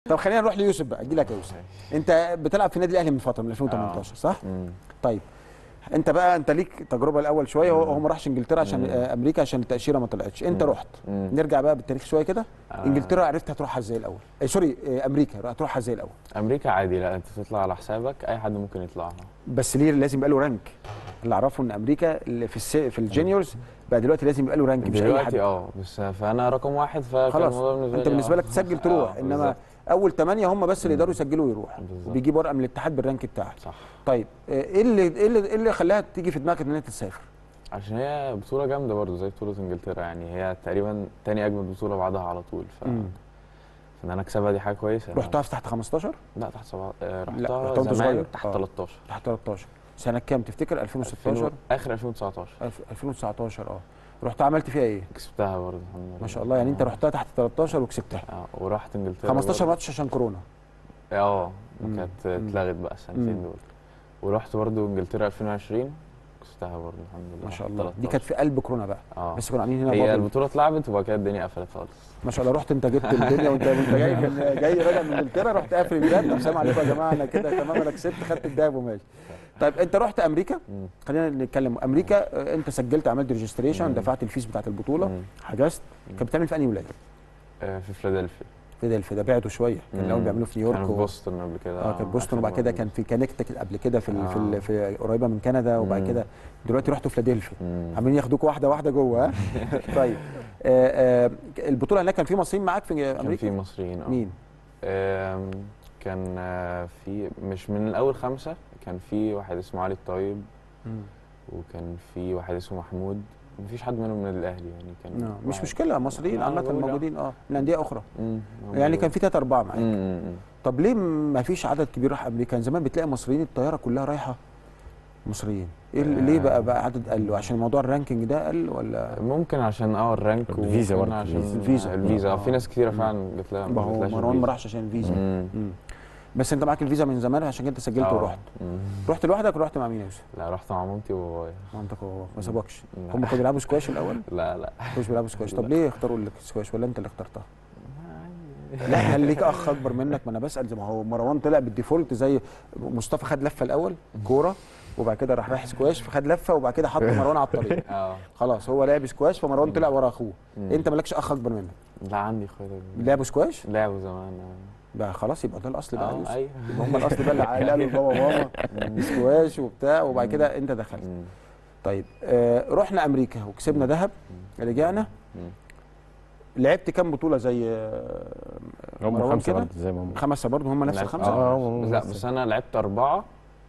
طب خلينا نروح ليوسف بقى اجي لك يا يوسف انت بتلعب في النادي الاهلي من فتره من 2018 صح مم. طيب انت بقى انت ليك تجربه الاول شويه هو هو ما راحش انجلترا عشان آه، امريكا عشان التاشيره ما طلعتش انت رحت مم. نرجع بقى بالتاريخ شويه كده آه. انجلترا عرفت هتروحها ازاي الاول آه سوري آه امريكا هتروحها ازاي الاول امريكا عادي لا انت تطلع على حسابك اي حد ممكن يطلعها بس ليه لازم يبقى له رانك اللي اعرفه ان امريكا اللي في الس... في الجونيورز بقى دلوقتي لازم يبقى له رانك مش اي حد دلوقتي اه بس فانا رقم واحد فكان خلاص الموضوع بالنسبه انت لي بالنسبه آه. لك تسجل تروح آه، انما بالظبط. اول ثمانيه هم بس اللي يقدروا يسجلوا ويروح بالظبط. وبيجيب ورقه من الاتحاد بالرانك بتاعك صح طيب آه، ايه اللي ايه اللي, إيه اللي خلاها تيجي في دماغك ان انت تسافر عشان هي بطوله جامده برضه زي بطوله انجلترا يعني هي تقريبا تاني اجمد بطوله بعدها على طول ف مم. فان انا اكسبها دي حاجه كويسه رحتها في تحت 15 لا تحت سبعة آه، لا، رحتها رحتها وانت زمان صغير. تحت آه. 13 تحت 13 سنه كام تفتكر 2016 2000 اخر 2019 الف- 2019 اه رحت عملت فيها ايه كسبتها برضه الحمد لله ما شاء الله يعني انت رحتها تحت 13 وكسبتها اه ورحت انجلترا 15 برضه. ماتش عشان كورونا اه مم. كانت مم. اتلغت بقى السنتين مم. دول ورحت برضه انجلترا 2020 كسبتها برضه الحمد لله ما شاء الله دي 13. كانت في قلب كورونا بقى اه بس كانوا عاملين هنا هي بابل. البطوله اتلعبت وبعد كده الدنيا قفلت خالص ما شاء الله رحت انت جبت الدنيا وانت وانت جاي من جاي راجع من انجلترا رحت قافل الباب طب سلام عليكم يا جماعه انا كده تمام انا كسبت خدت الدهب وماشي طيب انت رحت امريكا مم. خلينا نتكلم امريكا آه، انت سجلت عملت ريجستريشن مم. دفعت الفيس بتاعت البطوله مم. حجزت كانت بتعمل في انهي ولايه؟ آه، في فيلادلفيا فيلادلفيا ده بعدوا شويه كان الاول مم. بيعملوا في نيويورك كان في و- بوسطن قبل كده اه كان بوسطن وبعد كده كان في كانكتيكت قبل كده في ال- في, ال- آه. في قريبه من كندا وبعد مم. كده دلوقتي رحتوا فيلادلفيا مم. عمالين ياخدوك واحده واحده جوه ها طيب آه آه البطوله هناك كان في مصريين معاك في كان امريكا في مصريين اه مين؟ آم، كان آه، في مش من اول خمسه كان في واحد اسمه علي الطيب وكان في واحد اسمه محمود مفيش حد منهم من النادي الاهلي يعني كان آه، مش واحد- مشكله مصريين آه، عامه بقول آه. موجودين اه من انديه اخرى مم، يعني كان في ثلاثة أربعة معاك مم، مم، مم. طب ليه ما فيش عدد كبير راح أمريكا؟ كان زمان بتلاقي مصريين الطيارة كلها رايحة مصريين إيه اللي- ليه بقى بقى عدد قل عشان موضوع الرانكينج ده قل ولا ممكن عشان اه الرانك الفيزا وممكن برضه. عشان الفيزا. الفيزا آه. آه. في ناس كتيره فعلا جت لها ما هو جاتلهاش مروان ما الفيزا. راحش عشان الفيزا مم. مم. بس أنت معاك الفيزا من زمان عشان كده أنت سجلت آه. ورحت مم. رحت لوحدك ولا رحت مع مين يا يوسف؟ لا رحت مع مامتي وبابايا مامتك وهو ما سابكش لا. هم كانوا بيلعبوا سكواش الأول؟ لا لا ما كانوش بيلعبوا سكواش طب لا. ليه اختاروا لك سكواش ولا أنت اللي اخترتها؟ لا هل ليك اخ اكبر منك ما انا بسال زي ما هو مروان طلع بالديفولت زي مصطفى خد لفه الاول كوره وبعد كده راح رايح سكواش فخد لفه وبعد كده حط مروان على الطريق اه خلاص هو لعب سكواش فمروان طلع ورا اخوه مم. انت مالكش اخ اكبر منك لا عندي اخويا لعبوا سكواش لعبوا زمان بقى خلاص يبقى ده الاصل بقى يا اه يوسف. ايوه يبقى هم الاصل بقى اللي قالوا لبابا وماما سكواش وبتاع وبعد كده انت دخلت مم. طيب آه رحنا امريكا وكسبنا ذهب رجعنا مم. لعبت كام بطوله زي آه، هم مروان خمسه كده؟ برضه زي ما هم خمسه برضه هم نفس لعبت- الخمسه آه، اه هم بس لا نفس بس انا لعبت اربعه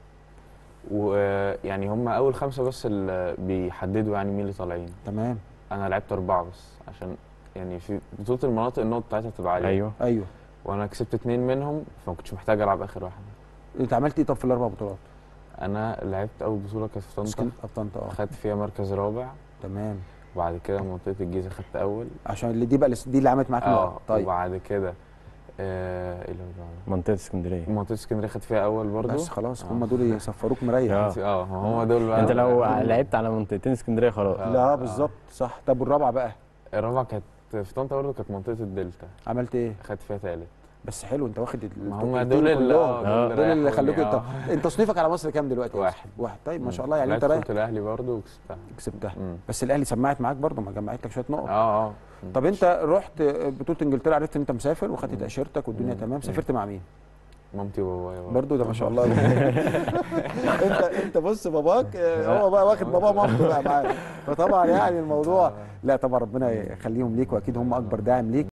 ويعني هم اول خمسه بس اللي بيحددوا يعني مين اللي طالعين تمام انا لعبت اربعه بس عشان يعني في بطوله المناطق النقط بتاعتها بتبقى عاليه ايوه ايوه وانا كسبت اتنين منهم فما كنتش محتاج العب اخر واحده انت عملت ايه طب في الاربع بطولات؟ انا لعبت اول بطوله كانت في طنطا اسكن- في طنطا اه خدت فيها مركز رابع تمام وبعد كده منطقه الجيزه خدت اول عشان اللي دي بقى دي اللي عملت معاك اه نقط طيب وبعد كده آه ايه اللي بعده؟ منطقه اسكندريه منطقه اسكندريه خدت فيها اول برضه بس خلاص آه. هم دول يسفروك مريح آه. اه هم دول بقى انت لو آه. لعبت على منطقتين اسكندريه خلاص آه. لا بالظبط صح طب والرابعه بقى الرابعه كانت في طنطا برضه كانت منطقه الدلتا عملت ايه؟ خدت فيها ثالث بس حلو انت واخد ال- ما هم التوقيتين دول اللي كلهم. آه. دول اللي ريحوني، خلوك انت آه. انت تصنيفك على مصر كام دلوقتي؟ يا واحد. يوسف؟ واحد طيب ما شاء مم. الله يعني انت لعبت رايح بطولة الاهلي برضه وكسبتها كسبتها مم. بس الاهلي سمعت معاك برضه ما جمعت لك شويه نقط اه اه طب انت رحت بطوله انجلترا عرفت ان انت مسافر وخدت تاشيرتك والدنيا مم. تمام سافرت مع مين؟ مامتي وبابايا برضه ده ما شاء الله انت انت بص باباك اه، هو بقى واخد بابا ومامته بقى معاه فطبعا يعني الموضوع لا طبعا ربنا يخليهم ليك واكيد هم اكبر داعم ليك